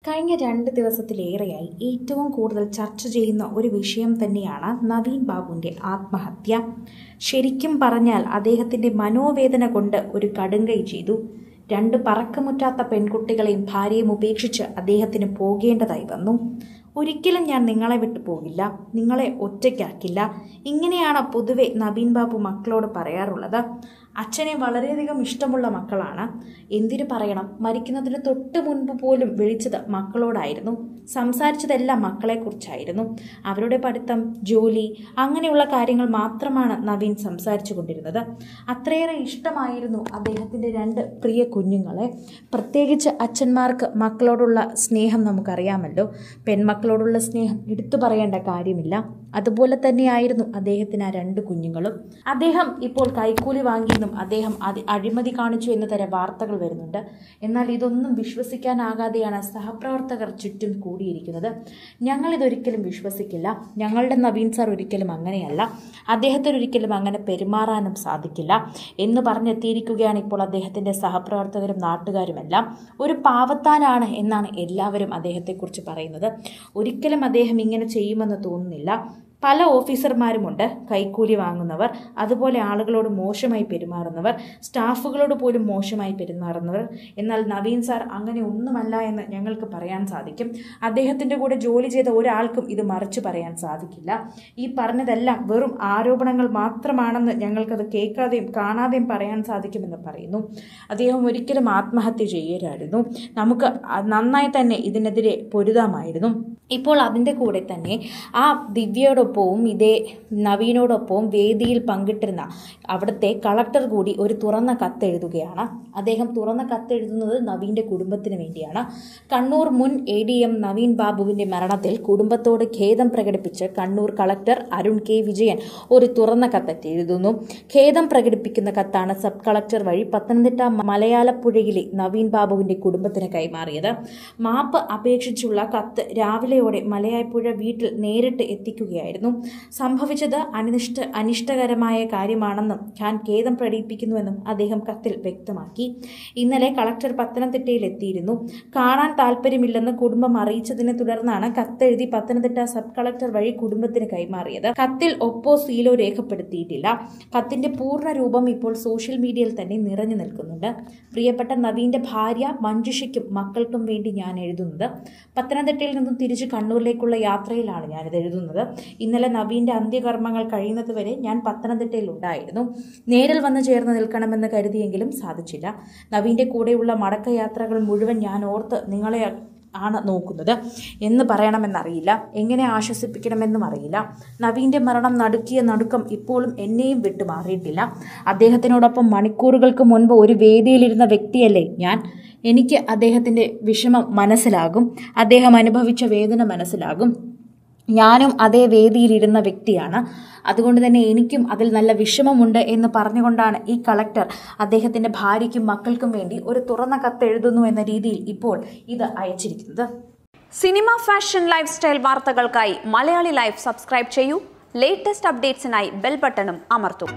കഴിഞ്ഞ രണ്ട് ദിവസത്തിലേറെയായി ഏറ്റവും കൂടുതൽ ചർച്ച ചെയ്യുന്ന ഒരു വിഷയം തന്നെയാണ് നവീൻ ബാബുവിൻ്റെ ആത്മഹത്യ ശരിക്കും പറഞ്ഞാൽ അദ്ദേഹത്തിൻ്റെ മനോവേദന കൊണ്ട് ഒരു കടുങ്കൈ ചെയ്തു രണ്ട് പറക്കമുറ്റാത്ത പെൺകുട്ടികളെയും ഭാര്യയും ഉപേക്ഷിച്ച് അദ്ദേഹത്തിന് പോകേണ്ടതായി വന്നു ഒരിക്കലും ഞാൻ നിങ്ങളെ വിട്ടു പോകില്ല നിങ്ങളെ ഒറ്റയ്ക്കാക്കില്ല ഇങ്ങനെയാണ് പൊതുവെ നവീൻ ബാബു മക്കളോട് പറയാറുള്ളത് അച്ഛനെ വളരെയധികം ഇഷ്ടമുള്ള മക്കളാണ് എന്തിനു പറയണം മരിക്കുന്നതിന് തൊട്ട് മുൻപ് പോലും വിളിച്ചത് മക്കളോടായിരുന്നു സംസാരിച്ചതെല്ലാം മക്കളെക്കുറിച്ചായിരുന്നു അവരുടെ പഠിത്തം ജോലി അങ്ങനെയുള്ള കാര്യങ്ങൾ മാത്രമാണ് നവീൻ സംസാരിച്ചു കൊണ്ടിരുന്നത് അത്രയേറെ ഇഷ്ടമായിരുന്നു അദ്ദേഹത്തിൻ്റെ രണ്ട് പ്രിയ കുഞ്ഞുങ്ങളെ പ്രത്യേകിച്ച് അച്ഛന്മാർക്ക് മക്കളോടുള്ള സ്നേഹം നമുക്കറിയാമല്ലോ പെൺമക്കളോടുള്ള സ്നേഹം എടുത്തു പറയേണ്ട കാര്യമില്ല അതുപോലെ തന്നെയായിരുന്നു അദ്ദേഹത്തിന് ആ രണ്ട് കുഞ്ഞുങ്ങളും അദ്ദേഹം ഇപ്പോൾ കൈക്കൂലി വാങ്ങിയെന്നും അദ്ദേഹം അത് അഴിമതി കാണിച്ചു എന്ന തരം വാർത്തകൾ വരുന്നുണ്ട് എന്നാൽ ഇതൊന്നും വിശ്വസിക്കാനാകാതെയാണ് സഹപ്രവർത്തകർ ചുറ്റും കൂടിയിരിക്കുന്നത് ഞങ്ങളിതൊരിക്കലും വിശ്വസിക്കില്ല ഞങ്ങളുടെ നവീൻ സാർ ഒരിക്കലും അങ്ങനെയല്ല അദ്ദേഹത്തിന് ഒരിക്കലും അങ്ങനെ പെരുമാറാനും സാധിക്കില്ല എന്ന് പറഞ്ഞെത്തിയിരിക്കുകയാണ് ഇപ്പോൾ അദ്ദേഹത്തിൻ്റെ സഹപ്രവർത്തകരും നാട്ടുകാരുമെല്ലാം ഒരു പാവത്താനാണ് എന്നാണ് എല്ലാവരും അദ്ദേഹത്തെക്കുറിച്ച് പറയുന്നത് ഒരിക്കലും അദ്ദേഹം ഇങ്ങനെ ചെയ്യുമെന്ന് തോന്നുന്നില്ല പല ഓഫീസർമാരുമുണ്ട് കൈക്കൂലി വാങ്ങുന്നവർ അതുപോലെ ആളുകളോട് മോശമായി പെരുമാറുന്നവർ സ്റ്റാഫുകളോട് പോലും മോശമായി പെരുമാറുന്നവർ എന്നാൽ നവീൻ സാർ അങ്ങനെ ഒന്നുമല്ല എന്ന് ഞങ്ങൾക്ക് പറയാൻ സാധിക്കും അദ്ദേഹത്തിൻ്റെ കൂടെ ജോലി ചെയ്ത ഒരാൾക്കും ഇത് മറിച്ച് പറയാൻ സാധിക്കില്ല ഈ പറഞ്ഞതെല്ലാം വെറും ആരോപണങ്ങൾ മാത്രമാണെന്ന് ഞങ്ങൾക്കത് കേൾക്കാതെയും കാണാതെയും പറയാൻ സാധിക്കുമെന്ന് പറയുന്നു അദ്ദേഹം ഒരിക്കലും ആത്മഹത്യ ചെയ്യരായിരുന്നു നമുക്ക് നന്നായി തന്നെ ഇതിനെതിരെ പൊരുതാമായിരുന്നു ഇപ്പോൾ അതിൻ്റെ കൂടെ തന്നെ ആ ദിവ്യയോടൊപ്പവും ഇതേ നവീനോടൊപ്പവും വേദിയിൽ പങ്കിട്ടിരുന്ന അവിടുത്തെ കളക്ടർ കൂടി ഒരു തുറന്ന കത്തെഴുതുകയാണ് അദ്ദേഹം തുറന്ന കത്തെഴുതുന്നത് നവീൻ്റെ കുടുംബത്തിന് വേണ്ടിയാണ് കണ്ണൂർ മുൻ എ ഡി എം നവീൻ ബാബുവിൻ്റെ മരണത്തിൽ കുടുംബത്തോട് ഖേദം പ്രകടിപ്പിച്ച് കണ്ണൂർ കളക്ടർ അരുൺ കെ വിജയൻ ഒരു തുറന്ന കത്തെഴുതുന്നു ഖേദം പ്രകടിപ്പിക്കുന്ന കത്താണ് സബ് കളക്ടർ വഴി പത്തനംതിട്ട മലയാളപ്പുഴയിലെ നവീൻ ബാബുവിൻ്റെ കുടുംബത്തിന് കൈമാറിയത് മാപ്പ് അപേക്ഷിച്ചുള്ള കത്ത് രാവിലെയോടെ മലയാപ്പുഴ വീട്ടിൽ നേരിട്ട് എത്തിക്കുകയായിരുന്നു സംഭവിച്ചത് അനിഷ്ട അനിഷ്ടകരമായ കാര്യമാണെന്നും ഞാൻ ഖേദം പ്രകടിപ്പിക്കുന്നുവെന്നും അദ്ദേഹം കത്തിൽ വ്യക്തമാക്കി ഇന്നലെ കളക്ടർ പത്തനംതിട്ടയിൽ എത്തിയിരുന്നു കാണാൻ താല്പര്യമില്ലെന്ന് കുടുംബം അറിയിച്ചതിനെ തുടർന്നാണ് കത്തെഴുതി പത്തനംതിട്ട സബ് കളക്ടർ വഴി കുടുംബത്തിന് കൈമാറിയത് കത്തിൽ ഒപ്പോ സീലോ രേഖപ്പെടുത്തിയിട്ടില്ല കത്തിന്റെ പൂർണ്ണ രൂപം ഇപ്പോൾ സോഷ്യൽ മീഡിയയിൽ തന്നെ നിറഞ്ഞു നിൽക്കുന്നുണ്ട് പ്രിയപ്പെട്ട നവീന്റെ ഭാര്യ മഞ്ജുഷയ്ക്കും മക്കൾക്കും വേണ്ടി ഞാൻ എഴുതുന്നത് പത്തനംതിട്ടയിൽ നിന്നും തിരിച്ച് കണ്ണൂരിലേക്കുള്ള യാത്രയിലാണ് ഞാനിത് എഴുതുന്നത് ഇന്നലെ നവീന്റെ അന്ത്യകർമ്മങ്ങൾ കഴിയുന്നത് വരെ ഞാൻ പത്തനംതിട്ടയിൽ ഉണ്ടായിരുന്നു നേരിൽ വന്നു ചേർന്ന് നിൽക്കണമെന്ന് കരുതിയെങ്കിലും സാധിച്ചില്ല നവീന്റെ കൂടെയുള്ള മടക്കയാത്രകൾ മുഴുവൻ ഞാൻ ഓർത്ത് നിങ്ങളെ ആണ് നോക്കുന്നത് എന്ന് പറയണമെന്നറിയില്ല എങ്ങനെ ആശ്വസിപ്പിക്കണമെന്നും അറിയില്ല നവീൻ്റെ മരണം നടുക്കിയ നടുക്കം ഇപ്പോഴും എന്നെയും വിട്ടു മാറിയിട്ടില്ല അദ്ദേഹത്തിനോടൊപ്പം മണിക്കൂറുകൾക്ക് മുൻപ് ഒരു വേദിയിലിരുന്ന വ്യക്തിയല്ലേ ഞാൻ എനിക്ക് അദ്ദേഹത്തിൻ്റെ വിഷമം മനസ്സിലാകും അദ്ദേഹം അനുഭവിച്ച വേദന മനസ്സിലാകും ഞാനും അതേ വേദിയിലിരുന്ന വ്യക്തിയാണ് അതുകൊണ്ട് തന്നെ എനിക്കും അതിൽ നല്ല വിഷമമുണ്ട് എന്ന് പറഞ്ഞുകൊണ്ടാണ് ഈ കളക്ടർ അദ്ദേഹത്തിൻ്റെ ഭാര്യയ്ക്കും മക്കൾക്കും വേണ്ടി ഒരു തുറന്ന കത്ത് എഴുതുന്നു എന്ന രീതിയിൽ ഇപ്പോൾ ഇത് അയച്ചിരിക്കുന്നത് സിനിമ ഫാഷൻ ലൈഫ് സ്റ്റൈൽ വാർത്തകൾക്കായി മലയാളി ലൈഫ് സബ്സ്ക്രൈബ് ചെയ്യൂ ലേറ്റസ്റ്റ് അപ്ഡേറ്റ്സിനായി ബെൽ ബട്ടണും അമർത്തും